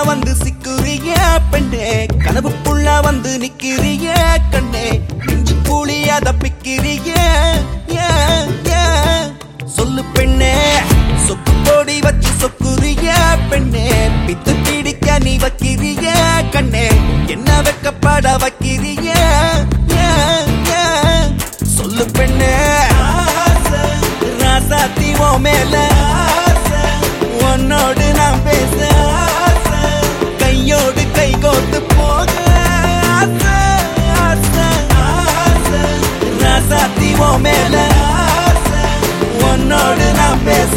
வந்து சிக்குறிய பெண்ணே கனவுக்குள்ள வந்து நிக்கிறிய கண்ணே நெஞ்சு கூலியா தப்பிக்கிறிய ஏன், ஏன்? சொல்லு பெண்ணே சொக்கு போடி வச்சு சொக்குறிய பெண்ணே பித்து பிடிக்க நீ வைக்கிறிய கண்ணே என்ன வெக்கப்பட வைக்கிறிய ஏன், ஏன்? சொல்லு பெண்ணே ராசாத்தி ஓ மேல உன்னோடு நான் பேச கையோடு கை கோத்து போக ஆசை, ஆசை, ஆசை. ராசாத்தி ஓ மேல உன்னோடு நான் பேச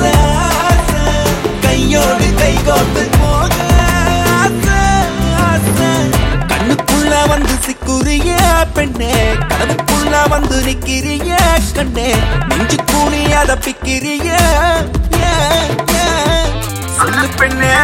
கையோடு கை கோத்து போக ஆசை, ஆசை. கண்ணுக்குள்ள வந்து சிக்குறிய பெண்ணே கனவுக்குள்ள வந்து நிக்கிறிய கண்ணே நெஞ்சு கூணி அத பிக்கிறிய ஏன், ஏன்? சொல்லு பெண்ணே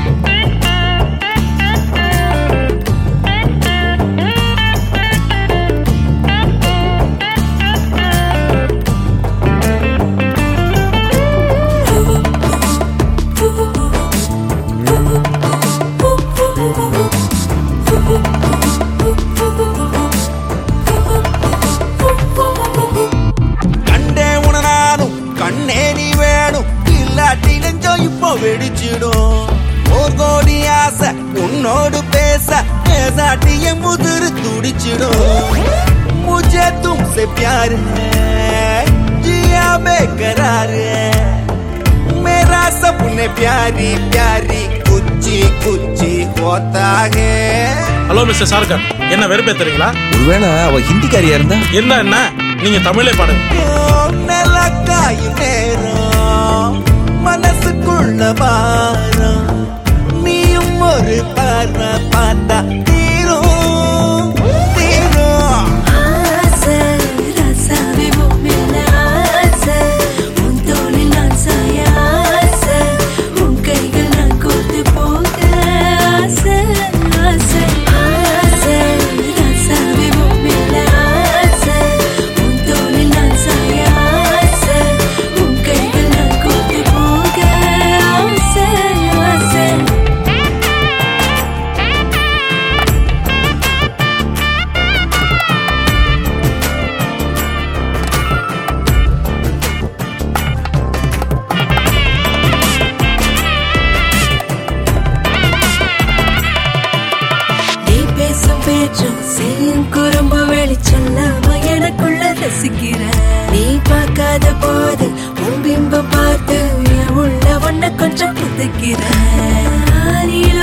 கண்டே உன நானும் கண்ணே நீ வேணும் இல்லாட்டி நெஞ்சம் இப்போ வெடிச்சிடும் ஒரு கோடி ஆசை உன்னோடு பேச பேசாட்டி என் முதிரு துடிச்சிடும் मुझे तुमसे प्यार है जिया बेकरार है मेरा सपने प्यारी प्यारी कुची कुची होता है ஹலோ மிஸ்டர் சார்கர் என்ன வெறுப்பேத்துறீங்களா ஒருவேளை அவ ஹிந்திக்காரியா இருந்தா என்ன என்ன நீங்க தமிழே பாடுங்க நிலக்காயும் நேரம் மனசுக்குள்ள வாரம் நீயும் ஒரு பார்வை பார்த்தா தீரும் தீரும் ஆசை ரசாவே உம்மில ஆசை உன் தோளில் நான் சாய ஆசை உன் கைகள் நான் கோர்த்து போக ஆசை ஆசை ஆசை ரசாவே உம்மில ஆசை உன் தோளில் நான் சாய ஆசை உன் கைகள் நான் கோர்த்து போக ஆசை ஆசை நீ பேசும் பேச்சும் செய்யும் குறும்பு வெளிச்சொல்லாம எனக்குள்ள ரசிக்கிற நீ பார்க்காத போது உன் பிம்பம் பார்த்து என் உள்ள ஒன்ன கொஞ்சம் புதுக்கிற ஆனில